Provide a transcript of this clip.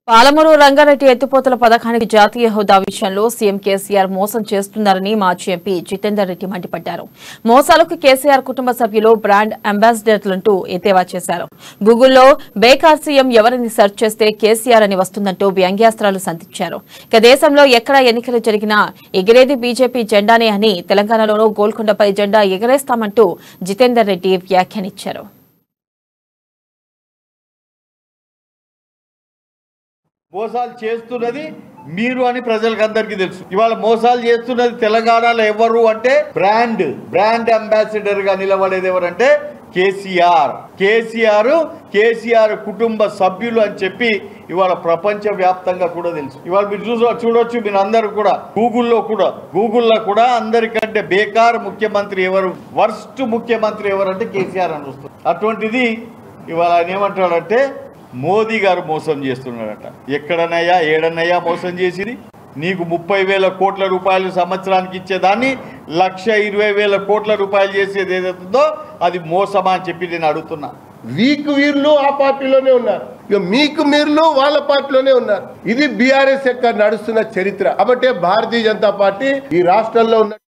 పాలమూరు రంగారెడ్డి ఎత్తిపోతల పథకానికి జాతీయ హోదా విషయంలో సీఎం కేసీఆర్ మోసం చేస్తున్నారని మాజీ ఎంపీ జితేందర్ రెడ్డి మండిపడ్డారు మోసాలకు కేసీఆర్ కుటుంబ సభ్యులు బ్రాండ్ అంబాసిడర్లంటూ ఎద్దేవా చేశారు గూగుల్లో బేకార్ సీఎం ఎవరిని సెర్చ్ చేస్తే కేసీఆర్ అని వస్తుందంటూ వ్యంగ్యాస్త్రాలు సంధించారు ఇక దేశంలో ఎక్కడ ఎన్నికలు జరిగినా ఎగిరేది బీజేపీ జెండానే అని తెలంగాణలోనూ గోల్కొండపై జెండా ఎగరేస్తామంటూ జితేందర్ రెడ్డి వ్యాఖ్యానించారు మోసాలు చేస్తున్నది మీరు అని ప్రజలకు అందరికీ తెలుసు ఇవాళ మోసాలు చేస్తున్నది తెలంగాణలో ఎవరు అంటే బ్రాండ్ బ్రాండ్ అంబాసిడర్ గా నిలబడేది ఎవరంటే కేసీఆర్ కేసీఆర్ కేసీఆర్ కుటుంబ సభ్యులు అని చెప్పి ఇవాళ ప్రపంచ వ్యాప్తంగా కూడా తెలుసు ఇవాళ మీరు చూస చూడొచ్చు మీరు అందరూ కూడా గూగుల్లో కూడా గూగుల్లో కూడా అందరికంటే బేకార్ ముఖ్యమంత్రి ఎవరు వర్స్ట్ ముఖ్యమంత్రి ఎవరంటే కేసీఆర్ అని వస్తుంది అటువంటిది ఇవాళ ఆయన ఏమంటాడంటే మోదీ గారు మోసం చేస్తున్నాడట ఎక్కడనయ్యా ఏడనయ్యా మోసం చేసిరి నీకు ముప్పై వేల కోట్ల రూపాయలు సంవత్సరానికి ఇచ్చేదాన్ని లక్ష ఇరవై వేల కోట్ల రూపాయలు చేసేది ఏదైతుందో అది మోసమా అని చెప్పి నేను అడుగుతున్నా వీక్ వీర్లు ఆ పార్టీలోనే ఉన్నారు ఇక మీకు మీర్లు వాళ్ళ పార్టీలోనే ఉన్నారు ఇది బీఆర్ఎస్ యొక్క నడుస్తున్న చరిత్ర కాబట్టి భారతీయ జనతా పార్టీ ఈ రాష్ట్రంలో ఉన్న